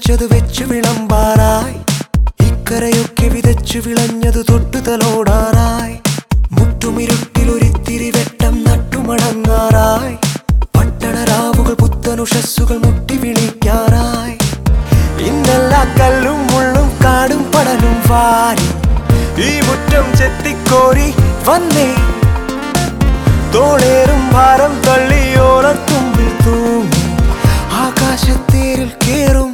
നനച്ചത് വെച്ചു വിളമ്പാറായി ഇക്കരയൊക്കെ വിതച്ചു വിളഞ്ഞത് തൊട്ടുതലോടാറായി മുറ്റുമിരുട്ടിലൊരിത്തിരി വെട്ടം നട്ടുമടങ്ങാറായി പട്ടണരാവുകൾ പുത്തനുഷസ്സുകൾ മുട്ടി വിളിക്കാറായി ഇന്നെല്ലാ കല്ലും മുള്ളും കാടും പടലും വാരി ഈ മുറ്റം ചെത്തിക്കോരി വന്നേ തോളേറും ഭാരം തള്ളിയോലത്തുമ്പിൽ തൂങ്ങി ആകാശത്തേരിൽ കേറും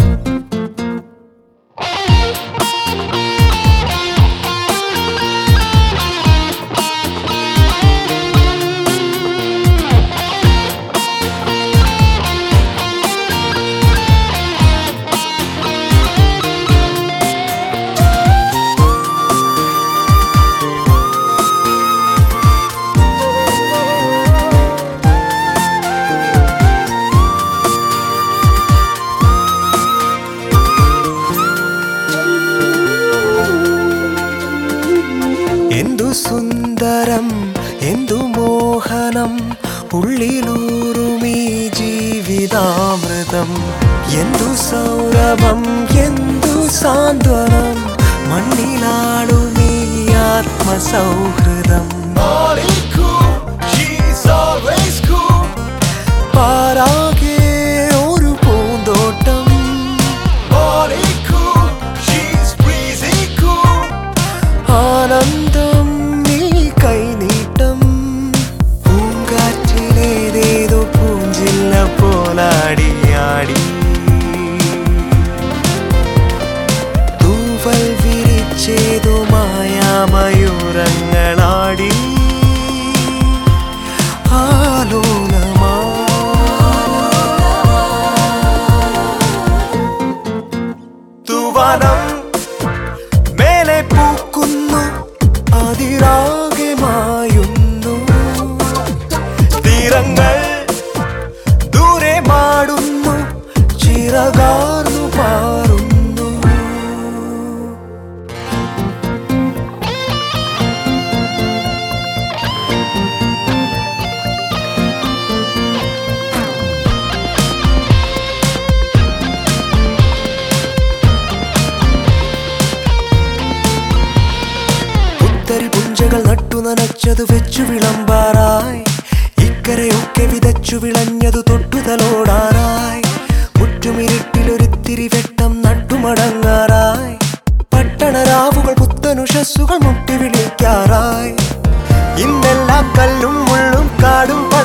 എന്തു സുന്ദരം എന്തു മോഹനം ഉള്ളിലൂറുമീ ജീവിതാമൃതം എന്തു സൗരഭം എന്തു സാന്ത്വനം മണ്ണിലാളുമീ ആത്മസൗഹൃദം പാരാകെ ഒരു പൂന്തോട്ടം ആനന്ദം നീ കൈനീട്ടം പൂങ്കാറ്റിലേതേതോ പൂഞ്ചില്ല പോലാടിയാടി തൂവൽ വിരിച്ചേതോ മായാമയൂരങ്ങളാടി ആലോലമാ തൂവാനം മേലെ പൂക്കുന്നു അതിരാകെ മായുന്നു തീരങ്ങൾ ദൂരെ മാടുന്നു ചിറകാർന്നു പാറുന്നു പുത്തരി പുഞ്ചകൾ നട്ടു നനച്ചത് വെച്ചു വിളമ്പാറായി ഇക്കരയൊക്കെ വിതച്ചു വിളഞ്ഞതു തൊട്ടുതലോടാറായി മുറ്റുമിരുട്ടിലൊരിത്തിരി വെട്ടം നട്ടുമടങ്ങാറായി പട്ടണരാവുകൾ പുത്തനുഷസ്സുകൾ മുട്ടി വിളിക്കാറായി ഇന്നെല്ലാ കല്ലും മുള്ളും കാടും